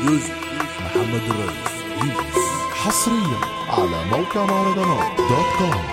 يوسف محمد الرئيس ريمكس حصريا على موقع مهرجانات دوت كوم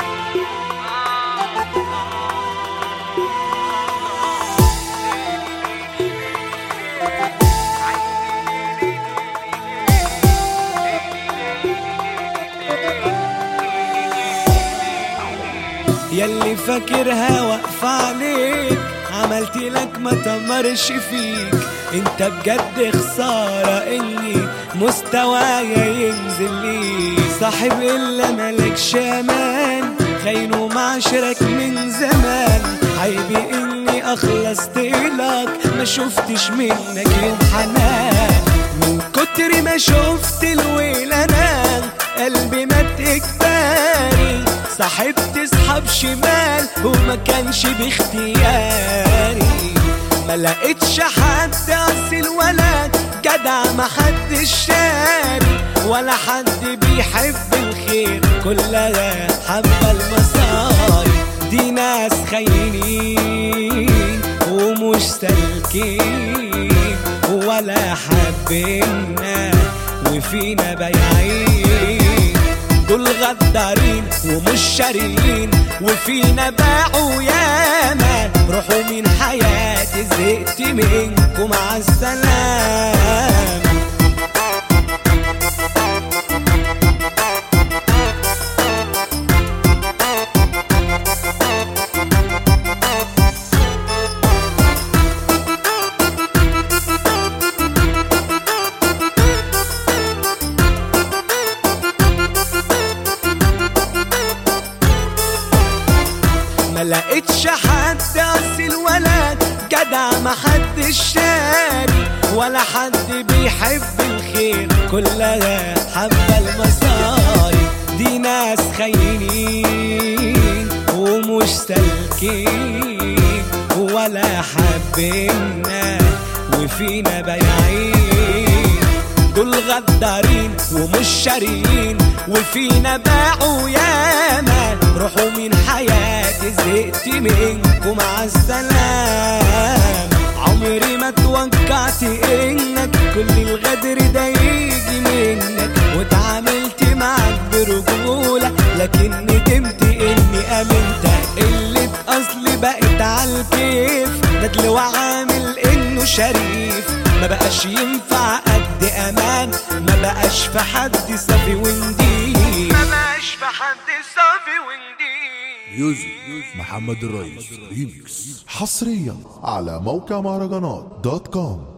يلي فاكرها واقفة عليك عملت لك ما تمرش فيك انت بجد خسارة اني مستوايا ينزل لي صاحب الا ملكش امان خاين ومعشرك من زمان عيبي اني اخلصت لك ما شفتش منك الحنان من كتر ما شفت الويل انا قلبي ما تكتاري صاحبت اصحاب شمال وما كانش باختياري ما لقيتش حد اصل ولا جدع ما حد شاري ولا حد بيحب الخير كلها حبة المصاري دي ناس خاينين ومش سالكين ولا حابينا وفينا بايعين دول غدارين ومش شاريين وفينا باعوا ياما روحوا من حياتي زهقت منكم مع السلامة ما لقيتش حد اصل ولا جدع ما حد شاري ولا حد بيحب الخير كلها حبة المصاري دي ناس خاينين ومش سالكين ولا حابينا وفينا بايعين دول غدارين ومش شاريين وفينا باعوا ياما روحوا من حياتي زهقت منكم مع السلام عمري ما توقعت انك كل الغدر ده يجي منك واتعاملت معاك برجولة لكن ندمت اني امنتك اللي اصلي بقت عالكيف ندل وعامل انه شريف ما بقاش ينفع قد امان ما بقاش في حد صافي ونضيف ما بقاش في حد صافي ونضيف يوسف محمد الرئيس ريمكس حصريا على موقع مهرجانات دوت كوم